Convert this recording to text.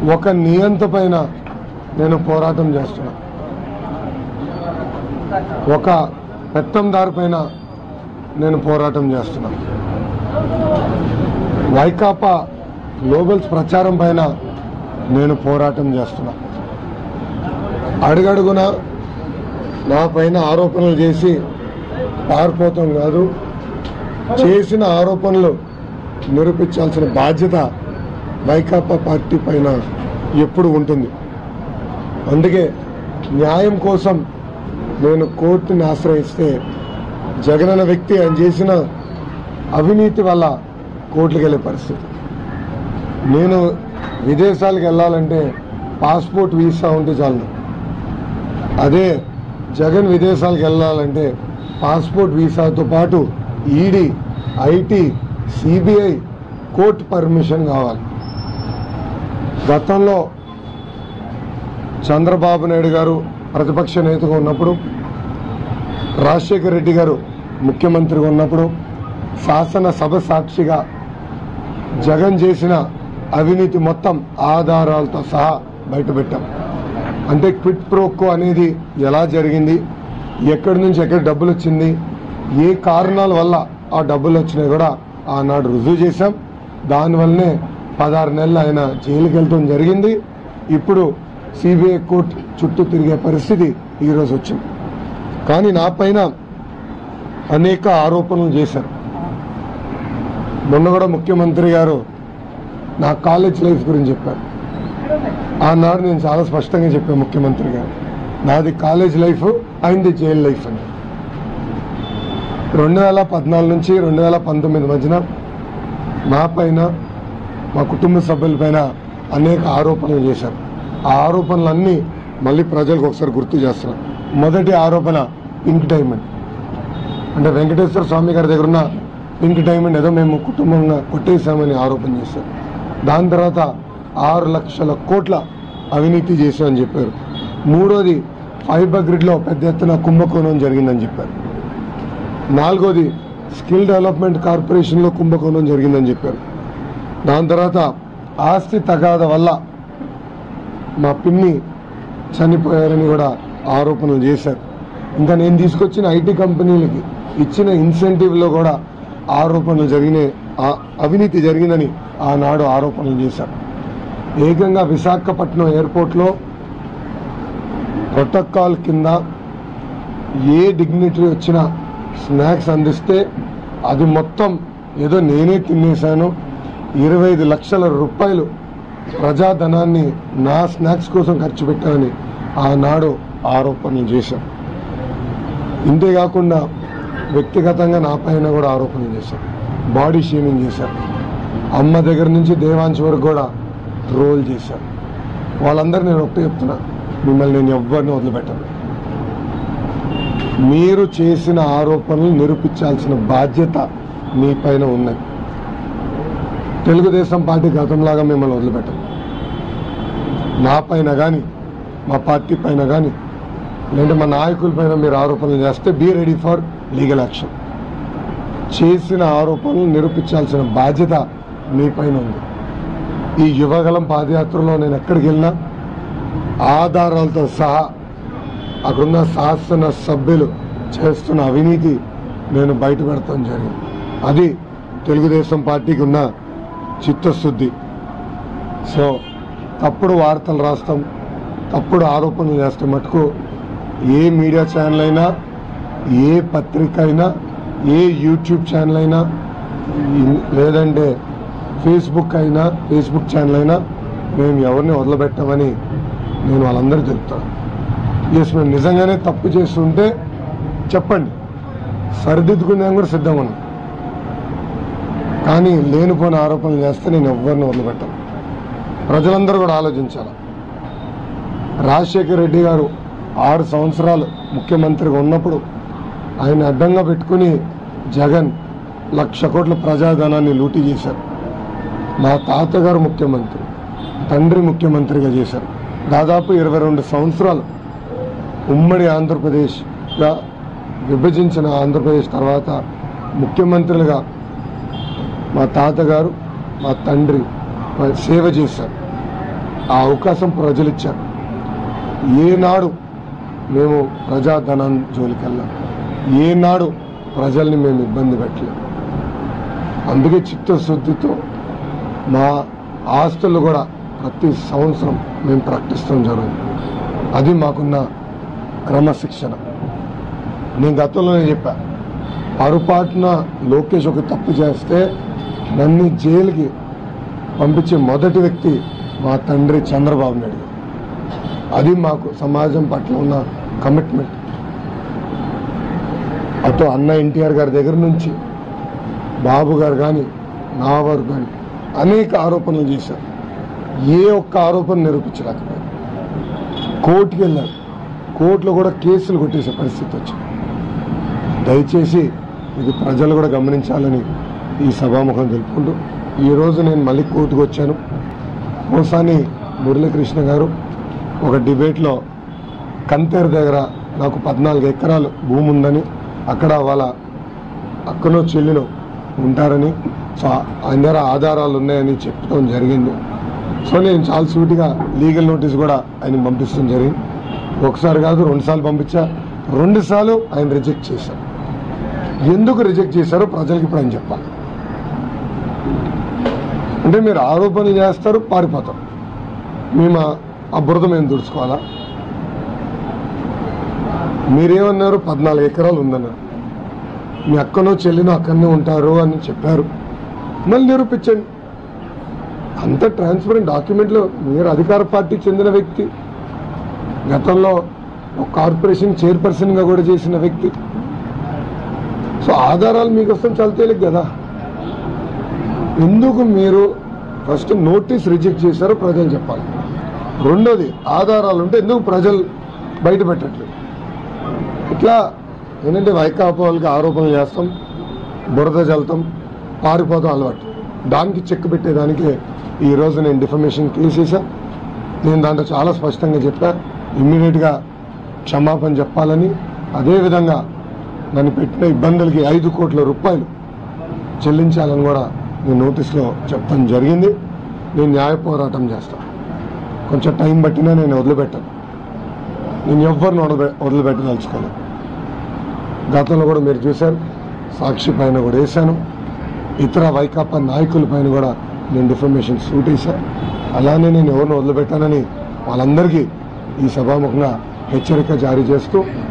ఒక నియంత పైన నేను పోరాటం చేస్తున్నా ఒక పెత్తందారు పైన నేను పోరాటం చేస్తున్నా వైకాపా గ్లోబల్స్ ప్రచారం పైన నేను పోరాటం చేస్తున్నా అడుగడుగున నా పైన ఆరోపణలు చేసి పారిపోతాం కాదు చేసిన ఆరోపణలు నిరూపించాల్సిన బాధ్యత వైకాపా పార్టీ పైన ఎప్పుడు ఉంటుంది అందుకే న్యాయం కోసం నేను కోర్టుని ఆశ్రయిస్తే జగన్ అనే వ్యక్తి ఆయన చేసిన అవినీతి వల్ల కోర్టుకు వెళ్ళే పరిస్థితి నేను విదేశాలకు వెళ్ళాలంటే పాస్పోర్ట్ వీసా ఉంటే చాలు అదే జగన్ విదేశాలకు వెళ్ళాలంటే పాస్పోర్ట్ వీసాతో పాటు ED IT CBI court permission కావాలి గతంలో చంద్రబాబు నాయుడు గారు ప్రతిపక్ష నేతగా ఉన్నప్పుడు రాజశేఖర రెడ్డి గారు ముఖ్యమంత్రిగా ఉన్నప్పుడు శాసనసభ సాక్షిగా జగన్ చేసిన అవినీతి మొత్తం ఆధారాలతో సహా బయటపెట్టాం అంటే క్విట్ ప్రోకో అనేది ఎలా జరిగింది ఎక్కడి నుంచి ఎక్కడ డబ్బులు వచ్చింది ఏ కారణాల వల్ల ఆ డబ్బులు వచ్చినాయి కూడా ఆనాడు రుజువు చేశాం దానివల్లనే పదహారు నెలలు ఆయన జైలుకి వెళ్ళటం జరిగింది ఇప్పుడు సిబిఐ కోర్టు చుట్టూ తిరిగే పరిస్థితి ఈరోజు వచ్చింది కానీ నా పైన అనేక ఆరోపణలు చేశారు మొన్న కూడా ముఖ్యమంత్రి గారు నా కాలేజ్ లైఫ్ గురించి చెప్పారు ఆనాడు నేను చాలా స్పష్టంగా చెప్పాను ముఖ్యమంత్రి గారు నాది కాలేజ్ లైఫ్ అయింది జైలు లైఫ్ అని రెండు వేల పద్నాలుగు నుంచి రెండు వేల పంతొమ్మిది మధ్యన మా పైన మా కుటుంబ సభ్యులపైన అనేక ఆరోపణలు చేశారు ఆ ఆరోపణలన్నీ మళ్ళీ ప్రజలకు ఒకసారి గుర్తు చేస్తున్నాను మొదటి ఆరోపణ పింక్ డైమండ్ అంటే వెంకటేశ్వర స్వామి గారి దగ్గర ఉన్న పింక్ డైమండ్ ఏదో మేము కుటుంబంగా కొట్టేశామని ఆరోపణ చేశారు దాని తర్వాత ఆరు లక్షల కోట్ల అవినీతి చేశామని చెప్పారు మూడోది ఫైబర్ గ్రిడ్లో పెద్ద ఎత్తున కుంభకోణం జరిగిందని చెప్పారు నాలుగోది స్కిల్ డెవలప్మెంట్ కార్పొరేషన్లో కుంభకోణం జరిగిందని చెప్పారు దాని తర్వాత ఆస్తి తగాద వల్ల మా పిన్ని చనిపోయారని కూడా ఆరోపణలు చేశారు ఇంకా నేను తీసుకొచ్చిన ఐటీ కంపెనీలకి ఇచ్చిన ఇన్సెంటివ్లో కూడా ఆరోపణలు జరిగినాయి ఆ- అవినీతి జరిగిందని ఆనాడు ఆరోపణలు చేశారు ఏకంగా విశాఖపట్నం ఎయిర్పోర్ట్లో ప్రోటోకాల్ కింద ఏ డిగ్నిటరీ వచ్చినా స్నాక్స్ అందిస్తే అది మొత్తం ఏదో నేనే తినేశాను ఇరవై ఐదు లక్షల రూపాయలు ప్రజాధనాన్ని నా స్నాక్స్ కోసం ఖర్చు పెట్టానని ఆనాడు ఆరోపణలు చేశాం ఇంతేకాకుండా వ్యక్తిగతంగా నా పైన కూడా ఆరోపణలు చేశారు బాడీ షేమింగ్ చేశారు అమ్మ దగ్గర నుంచి దేవాంశ్ వరకు కూడా ట్రోల్ చేశారు వాళ్ళందరూ నేను ఒకటే చెప్తున్నా మిమ్మల్ని నేను ఎవ్వరిని వదిలిపెట్టను మీరు చేసిన ఆరోపణలు నిరూపించాల్సిన బాధ్యత మీ పైన ఉన్నది తెలుగుదేశం పార్టీ గతంలాగా మిమ్మల్ని వదిలిపెట్టం నా పైన కానీ మా పార్టీ పైన కానీ లేదంటే మా నాయకుల పైన మీరు ఆరోపణలు చేస్తే be ready for legal action చేసిన ఆరోపణలు నిరూపించాల్సిన బాధ్యత మీ పైన ఉంది ఈ యువగలం పాదయాత్రలో నేను ఎక్కడికి వెళ్ళినా ఆధారాలతో సహా అక్కడున్న శాసన సభ్యులు చేస్తున్న అవినీతి నేను బయట పెడతాం జరిగింది అది తెలుగుదేశం పార్టీకి ఉన్న చిత్తశుద్ధి సో తప్పుడు వార్తలు రాస్తాం తప్పుడు ఆరోపణలు చేస్తే మటుకు ఏ మీడియా ఛానల్ అయినా ఏ పత్రిక అయినా ఏ యూట్యూబ్ ఛానల్ అయినా ఇన్- లేదంటే ఫేస్బుక్ అయినా ఫేస్బుక్ ఛానల్ అయినా మేము ఎవరిని వదిలిపెట్టామని నేను వాళ్ళందరూ చెప్తాను ఎస్ మేము నిజంగానే తప్పు చేస్తుంటే చెప్పండి సరిదిద్దుకునే కూడా సిద్ధంగా ఉన్నాం కానీ లేనిపోయిన ఆరోపణలు చేస్తే నేను ఎవరిని వదిలిపెట్టాను ప్రజలందరూ కూడా ఆలోచించాలి రాజశేఖర్ రెడ్డి గారు ఆరు సంవత్సరాలు ముఖ్యమంత్రిగా ఉన్నప్పుడు ఆయన అడ్డంగా పెట్టుకుని జగన్ లక్ష కోట్ల ప్రజాధనాన్ని లూటీ చేశారు మా తాతగారు ముఖ్యమంత్రి తండ్రి ముఖ్యమంత్రిగా చేశారు దాదాపు ఇరవై రెండు సంవత్సరాలు ఉమ్మడి ఆంధ్రప్రదేశ్గా విభజించిన ఆంధ్రప్రదేశ్ తర్వాత ముఖ్యమంత్రులుగా మా తాతగారు మా తండ్రి సేవ చేశారు ఆ అవకాశం ప్రజలు ఇచ్చారు ఏనాడు మేము ప్రజాధనం జోలికెళ్ళాం ఏనాడు ప్రజల్ని మేము ఇబ్బంది పెట్టలేం అందుకే చిత్తశుద్ధితో మా ఆస్తులు కూడా ప్రతి సంవత్సరం మేము ప్రకటిస్తాం జరుగుతుంది అది మాకున్న క్రమశిక్షణ నేను గతంలోనే చెప్పా పొరపాటున లోకేష్ ఒక తప్పు చేస్తే నన్ను జైలుకి పంపించే మొదటి వ్యక్తి మా తండ్రి చంద్రబాబు నాయుడు గారు. అది మాకు సమాజం పట్ల ఉన్న కమిట్మెంట్ అటు అన్న ఎన్టీఆర్ గారి దగ్గర నుంచి బాబు గారు కానీ నా వారు కానీ అనేక ఆరోపణలు చేశారు ఏ ఒక్క ఆరోపణ నిరూపించలేకపోయారు కోర్టుకి వెళ్ళారు కోర్టులో కూడా కేసులు కొట్టేసే పరిస్థితి వచ్చింది దయచేసి ఇది ప్రజలు కూడా గమనించాలని ఈ సభాముఖం తెలుపుకుంటూ ఈరోజు నేను మళ్ళీ కోర్టుకు వచ్చాను మోసాని మురళీకృష్ణ గారు ఒక డిబేట్లో కంతేరు దగ్గర నాకు పద్నాలుగు ఎకరాలు భూమి ఉందని అక్కడ వాళ్ళ అక్కనో చెల్లినో ఉంటారని సో ఆయన దగ్గర ఆధారాలు ఉన్నాయని చెప్పడం జరిగింది సో నేను చాలా సూటిగా లీగల్ నోటీస్ కూడా ఆయన పంపించడం జరిగింది ఒకసారి కాదు రెండుసార్లు పంపించా రెండుసార్లు ఆయన రిజెక్ట్ చేశారు ఎందుకు రిజెక్ట్ చేశారో ప్రజలకి ఇప్పుడు ఆయన చెప్పాలి అంటే మీరు ఆరోపణలు చేస్తారు పారిపోతారు మేము ఆ- ఆ బురద మేము దుడుచుకోవాలా మీరేమన్నారు పద్నాలుగు ఎకరాలు ఉందన్నారు మీ అక్కనో చెల్లినో అక్కడనే ఉంటారు అని చెప్పారు మళ్ళీ నిరూపించండి అంత ట్రాన్స్పరెంట్ డాక్యుమెంట్లో మీరు అధికార పార్టీకి చెందిన వ్యక్తి గతంలో ఒక కార్పొరేషన్ చైర్పర్సన్గా కూడా చేసిన వ్యక్తి సో ఆధారాలు మీకు వస్తాం చాలా తేలిక కదా ఎందుకు మీరు ఫస్ట్ నోటీస్ రిజెక్ట్ చేశారో ప్రజలు చెప్పాలి రెండోది ఆధారాలు ఉంటే ఎందుకు ప్రజలు బయట పెట్టట్లేదు ఇట్లా ఏంటంటే వైకాపా వాళ్ళకి ఆరోపణలు చేస్తాం బురద జల్తాం పారిపోతాం అలవాటు దానికి చెక్ పెట్టేదానికి ఈరోజు నేను డిఫర్మేషన్ కేసు వేసా నేను దాంట్లో చాలా స్పష్టంగా చెప్పా ఇమ్మీడియట్గా క్షమాపణ చెప్పాలని అదేవిధంగా నన్ను పెట్టిన ఇబ్బందులకి ఐదు కోట్ల రూపాయలు చెల్లించాలని కూడా నేను నోటీస్లో చెప్పడం జరిగింది నేను న్యాయ పోరాటం చేస్తాను కొంచెం టైం పట్టినా నేను వదిలిపెట్టాను నేను ఎవరిని వదిలిపె వదిలిపెట్టదలుచుకోలేదు గతంలో కూడా మీరు చూశారు సాక్షి పైన కూడా వేశాను ఇతర వైకాపా నాయకుల పైన కూడా నేను డిఫర్మేషన్ సూట్ వేశాను అలానే నేను ఎవరిని వదిలిపెట్టానని వాళ్ళందరికీ ఈ సభాముఖంగా హెచ్చరిక జారీ చేస్తూ